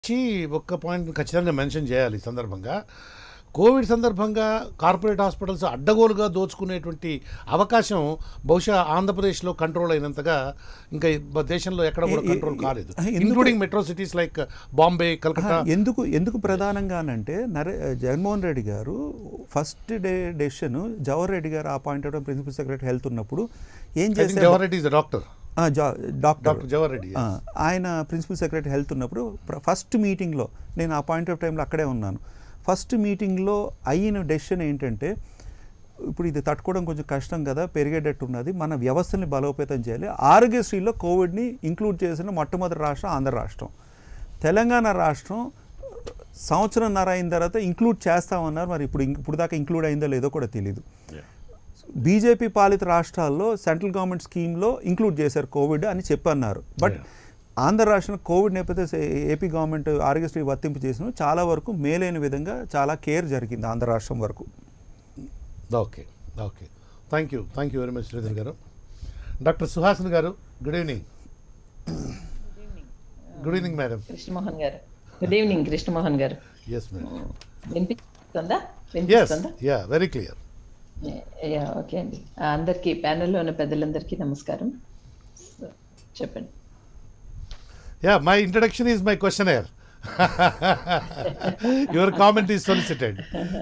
వచ్చి ఒక్క పాయింట్ ఖచ్చితంగా మెన్షన్ చేయాలి ఈ సందర్భంగా కోవిడ్ సందర్భంగా కార్పొరేట్ హాస్పిటల్స్ అడ్డగోలుగా దోచుకునేటువంటి అవకాశం బహుశా ఆంధ్రప్రదేశ్లో కంట్రోల్ అయినంతగా ఇంకా ఈ బ- దేశంలో ఎక్కడ కూడా ఏ- ఏ- కంట్రోల్ కాలేదు ఎందుకు- including metro cities like Bombay Calcutta ఆ, ఎందుకు ఎందుకు ప్రధానంగానంటే నరే Jaganmohan Reddy garu first day decision Jawahar Reddy garu appoint అవడం ప్రిన్సిపల్ సెక్రటరీ హెల్త్ ఉన్నప్పుడు ఏం I think చేశారు జవహర్ రెడ్డి ఇస్ డాక్టర్ ఆ, జా- డాక్టర్ డాక్టర్ జవహర్ రెడ్డి ఆ, ఆయన ప్రిన్సిపల్ సెక్రటరీ హెల్త్ ఉన్నప్పుడు ప్ర- ఫస్ట్ మీటింగ్లో నేను ఆ పాయింట్ ఆఫ్ టైంలో అక్కడే ఉన్నాను ఫస్ట్ మీటింగ్లో అయిన డెసిషన్ ఏంటంటే ఇప్పుడు ఇది తట్టుకోవడం కొంచెం కష్టం కదా పెరిగేటట్టు ఉన్నది మన వ్యవస్థని బలోపేతం చేయాలి ఆరోగ్యశ్రీలో కోవిడ్ని ఇంక్లూడ్ చేసిన మొట్టమొదటి రాష్ట్రం ఆంధ్ర రాష్ట్రం తెలంగాణ రాష్ట్రం సంవత్సరంన్నర అయిన తర్వాత ఇంక్లూడ్ చేస్తామన్నారు మరి ఇప్పుడు ఇంక- ఇప్పుడు దాకా ఇంక్లూడ్ అయిందో లేదో కూడా తెలియదు బీజేపీ పాలిత రాష్ట్రాల్లో సెంట్రల్ గవర్నమెంట్ స్కీమ్లో ఇంక్లూడ్ చేశారు కోవిడ్ అని చెప్పన్నారు బట్ ఆంధ్ర రాష్ట్రం కోవిడ్ నేపథ్య ఏపీ గవర్నమెంట్ ఆరోగ్యశ్రీ వర్తింపు చేసిన చాలా వరకు మేలైన విధంగా చాలా కేర్ జరిగింది ఆంధ్ర రాష్ట్రం వరకు okay okay thank you thank you very much Sridhar garu doctor Suhasini garu good evening good evening madam Krishnamohan garu good evening Krishnamohan garu yes madam వినిపిస్తుందా ఎస్ వినిపిస్తుందా ya very clear ya okay అండి అందరికీ ప్యానెల్లో ఉన్న పెద్దలందరికీ నమస్కారం So, చెప్పండి ya my introduction is my question air your comment is solicited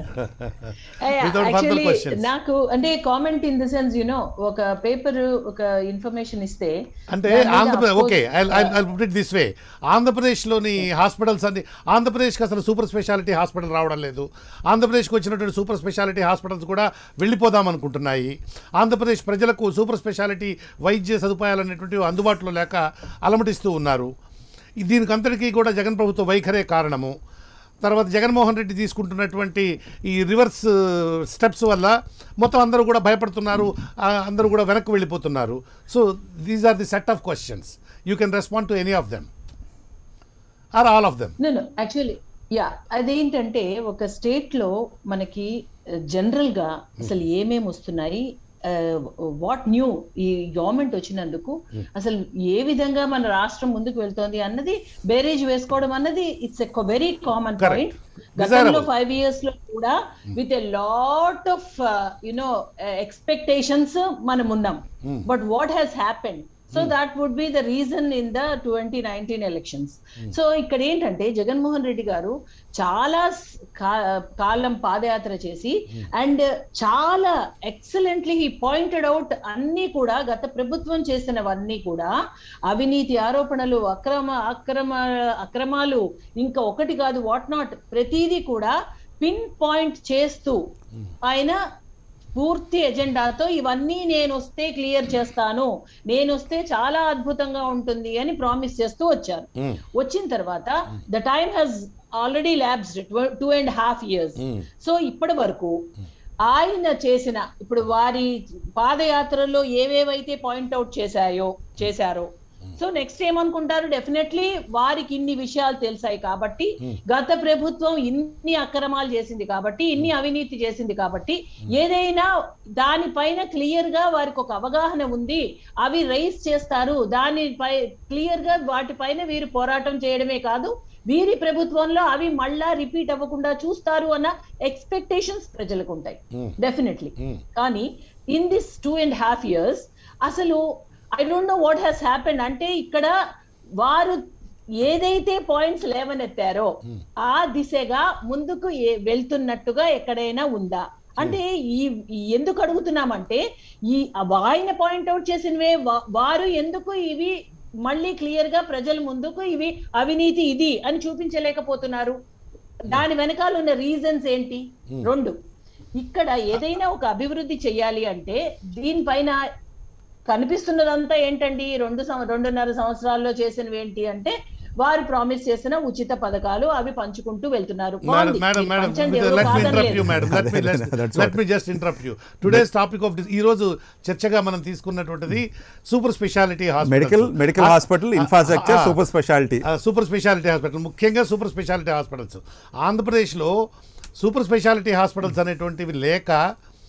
without further actually questions నాకు అంటే comment in the sense you know ఒక పేపర్ ఒక ఇన్ఫర్మేషన్ ఇస్తే అంటే దాని మీద Andhra Pradesh oppose- okay I put it this way ఆంధ్రప్రదేశ్లోని హాస్పిటల్స్ అన్ని ఆంధ్రప్రదేశ్కి అసలు సూపర్ స్పెషాలిటీ హాస్పిటల్ రావడం లేదు ఆంధ్రప్రదేశ్కి వచ్చినటువంటి సూపర్ స్పెషాలిటీ హాస్పిటల్స్ కూడా వెళ్ళిపోదాం అనుకుంటున్నాయి ఆంధ్రప్రదేశ్ ప్రజలకు సూపర్ స్పెషాలిటీ వైద్య సదుపాయాలు అనేటువంటివి అందుబాటులో లేక అలమటిస్తూ ఉన్నారు ఈ దీనికి అంతటికీ కూడా జగన్ ప్రభుత్వ వైఖరే కారణము తర్వాత జగన్మోహన్ రెడ్డి తీసుకుంటున్నటువంటి ఈ రివర్స్ స్టెప్స్ వల్ల మొత్తం అందరూ కూడా భయపడుతున్నారు ఆ, అందరూ కూడా వెనక్కి వెళ్ళిపోతున్నారు so these are the set of questions you can respond to any of them or all of them నేను యాక్చువల్లీ యా అదేంటంటే ఒక స్టేట్ లో మనకి జనరల్ గా అసలు ఏమేమి వస్తున్నాయి వాట్ న్యూ ఈ గవర్నమెంట్ వచ్చినందుకు అసలు ఏ విధంగా మన రాష్ట్రం ముందుకు వెళ్తోంది అన్నది బేరేజ్ వేసుకోవడం అన్నది it's a very common Correct. Point గతంలో Desirable. ఫైవ్ ఇయర్స్ లో కూడా with a lot of you know expectations మనం ఉన్నాం but what has happened so that would be the reason in the twenty nineteen elections so ఇక్కడ ఏంటంటే జగన్మోహన్ రెడ్డి గారు చాలా స్- కా- కాలం పాదయాత్ర చేసి అండ్ చాలా ఎక్సలెంట్లీ హీ పాయింటెడ్ అవుట్ అన్ని కూడా గత ప్రభుత్వం చేసినవన్నీ కూడా అవినీతి ఆరోపణలు అక్రమ అక్రమ అక్రమాలు ఇంకా ఒకటి కాదు వాట్ నాట్ ప్రతిదీ కూడా పిన్ పాయింట్ చేస్తూ ఆయన పూర్తి ఎజెండాతో ఇవన్నీ నేను వస్తే క్లియర్ చేస్తాను నేను వస్తే చాలా అద్భుతంగా ఉంటుంది అని ప్రామిస్ చేస్తూ వచ్చారు వచ్చిన తర్వాత the time has already lapsed two and half years so ఇప్పటి వరకు ఆయన చేసిన ఇప్పుడు వారి పాదయాత్రలో ఏవేవైతే పాయింట్అవుట్ చేశాయో చేశారో సో నెక్స్ట్ ఏమనుకుంటారు డెఫినెట్లీ వారికి ఇన్ని విషయాలు తెలిసాయి కాబట్టి గత ప్రభుత్వం ఇన్ని అక్రమాలు చేసింది కాబట్టి ఇన్ని అవినీతి చేసింది కాబట్టి ఏదైనా దానిపైన క్లియర్ గా వారికి ఒక అవగాహన ఉంది అవి రైస్ చేస్తారు దానిపై క్లియర్ గా వాటిపైన వీరు పోరాటం చేయడమే కాదు వీరి ప్రభుత్వంలో అవి మళ్ళా రిపీట్ అవ్వకుండా చూస్తారు అన్న ఎక్స్పెక్టేషన్స్ ప్రజలకు ఉంటాయి డెఫినెట్లీ కానీ in this two and half years అసలు I don't know what has happened అంటే ఇక్కడ వారు ఏదైతే పాయింట్స్ లేవనెత్తారో ఆ దిశగా ముందుకు ఏ- వెళ్తున్నట్టుగా ఎక్కడైనా ఉందా అంటే ఈ ఈ ఎందుకు అడుగుతున్నామంటే ఈ ఆయన పాయింట్అవుట్ చేసినవే వా- వారు ఎందుకు ఇవి మళ్ళీ క్లియర్ గా ప్రజల ముందుకు ఇవి అవినీతి ఇది అని చూపించలేకపోతున్నారు దాని వెనకాల ఉన్న రీజన్స్ ఏంటి రెండు ఇక్కడ ఏదైనా ఒక అభివృద్ధి చెయ్యాలి అంటే దీనిపైన కనిపిస్తున్నదంతా ఏంటండి రెండు సం- రెండున్నర సంవత్సరాల్లో చేసినవి ఏంటి అంటే వారు ప్రామిస్ చేసిన ఉచిత పథకాలు అవి పంచుకుంటూ వెళ్తున్నారు మేడం బాగుంది. మేడం ఈ మేడం పంచండి ఎవరు లెట్ మీ ఇంటరప్ట్ యూ కాదనలేదు. Madam let me That's let me just interrupt you today's topic of ఈ రోజు చర్చగా మనం తీసుకున్నటువంటిది super speciality medical medical hospital infrastructure super speciality super speciality hospital ముఖ్యంగా సూపర్ స్పెషాలిటీ హాస్పిటల్స్ ఆంధ్రప్రదేశ్లో సూపర్ స్పెషాలిటీ హాస్పిటల్స్ అనేటువంటివి లేక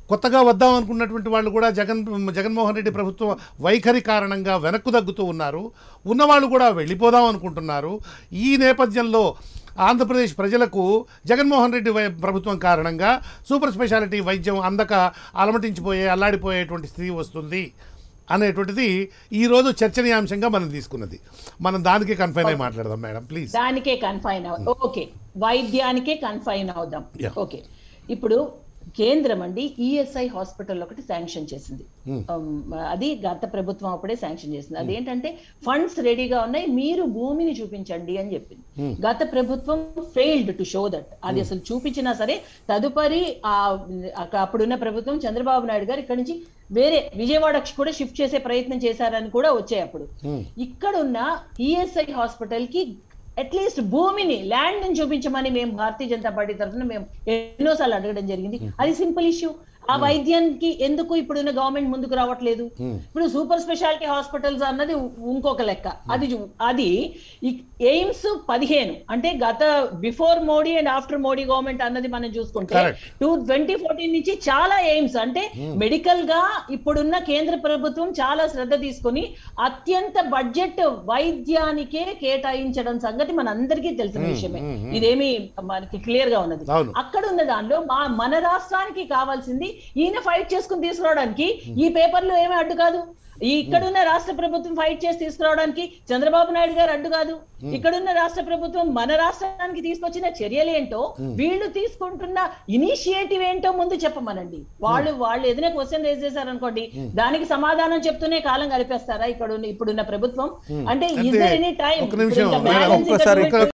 కొత్తగా వద్దాం అనుకున్నటువంటి వాళ్ళు కూడా జగన్ జగన్మోహన్ రెడ్డి ప్రభుత్వం వైఖరి కారణంగా వెనక్కు తగ్గుతూ ఉన్నారు ఉన్నవాళ్ళు కూడా వెళ్ళిపోదాం అనుకుంటున్నారు ఈ నేపథ్యంలో ఆంధ్రప్రదేశ్ ప్రజలకు జగన్మోహన్ రెడ్డి వై- ప్రభుత్వం కారణంగా సూపర్ స్పెషాలిటీ వైద్యం అందక అలమటించిపోయే అల్లాడిపోయేటువంటి స్థితి వస్తుంది అనేటువంటిది ఈరోజు చర్చనీయాంశంగా మనం తీసుకున్నది మనం దానికి కన్ఫైన్ అయి మాట్లాడదాం మేడం ప్లీజ్ దానికే కన్ఫైన్ అవ ఓకే వైద్యానికే కన్ఫైన్ అవుదాం Yeah. ఓకే ఇప్పుడు కేంద్రం అండి ఈఎస్ఐ హాస్పిటల్ ఒకటి శాంక్షన్ చేసింది Um, అది గత ప్రభుత్వం అప్పుడే శాంక్షన్ చేసింది అదేంటంటే ఫండ్స్ రెడీగా ఉన్నాయి మీరు భూమిని చూపించండి అని చెప్పింది గత ప్రభుత్వం ఫెయిల్డ్ టు షో దట్ అది అసలు చూపించినా సరే తదుపరి ఆ అక్క- అప్పుడున్న ప్రభుత్వం చంద్రబాబు నాయుడు గారు ఇక్కడ నుంచి వేరే విజయవాడకి కూడా షిఫ్ట్ చేసే ప్రయత్నం చేశారని కూడా వచ్చాయి అప్పుడు ఇక్కడున్న ఈఎస్ఐ హాస్పిటల్ కి అట్లీస్ట్ భూమిని ల్యాండ్ ని చూపించమని మేము భారతీయ జనతా పార్టీ తరఫున మేము ఎన్నోసార్లు అడగడం జరిగింది అది సింపుల్ ఇష్యూ ఆ వైద్యానికి ఎందుకు ఇప్పుడున్న గవర్నమెంట్ ముందుకు రావట్లేదు ఇప్పుడు సూపర్ స్పెషాలిటీ హాస్పిటల్స్ అన్నది ఇంకొక లెక్క అది చూ- అది ఎయిమ్స్ పదిహేను అంటే గత before Modi and after Modi government అన్నది మనం చూసుకుంటే Correct. టూ ట్వంటీ ఫోర్టీన్ నుంచి చాలా ఎయిమ్స్ అంటే మెడికల్ గా ఇప్పుడున్న కేంద్ర ప్రభుత్వం చాలా శ్రద్ధ తీసుకొని అత్యంత బడ్జెట్ వైద్యానికే కేటాయించడం సంగతి మనందరికీ తెలిసిన విషయమే ఇదేమి మనకి క్లియర్ గా ఉన్నది అవును. అక్కడ ఉన్న దానిలో మా మన రాష్ట్రానికి కావాల్సింది ఈయన ఫైట్ చేసుకుని తీసుకురావడానికి ఈ పేపర్లు ఏమీ అడ్డు కాదు ఈ ఇక్కడున్న రాష్ట్ర ప్రభుత్వం ఫైట్ చేసి తీసుకురావడానికి చంద్రబాబు నాయుడు గారు అడ్డు కాదు ఇక్కడున్న రాష్ట్ర ప్రభుత్వం మన రాష్ట్రానికి తీసుకొచ్చిన చర్యలు ఏంటో వీళ్ళు తీసుకుంటున్న ఇనిషియేటివ్ ఏంటో ముందు చెప్పమనండి వాళ్ళు వాళ్ళు ఏదైనా క్వశ్చన్ రేజ్ చేశారనుకోండి దానికి సమాధానం చెప్తూనే కాలం గడిపేస్తారా ఇక్కడ ఇప్పుడున్న ప్రభుత్వం అంటే ఇస్ అంటే ఎనీ టైం ఒక్క నిమిషం, మేడం, ఒక్కసారి ఇక్కడ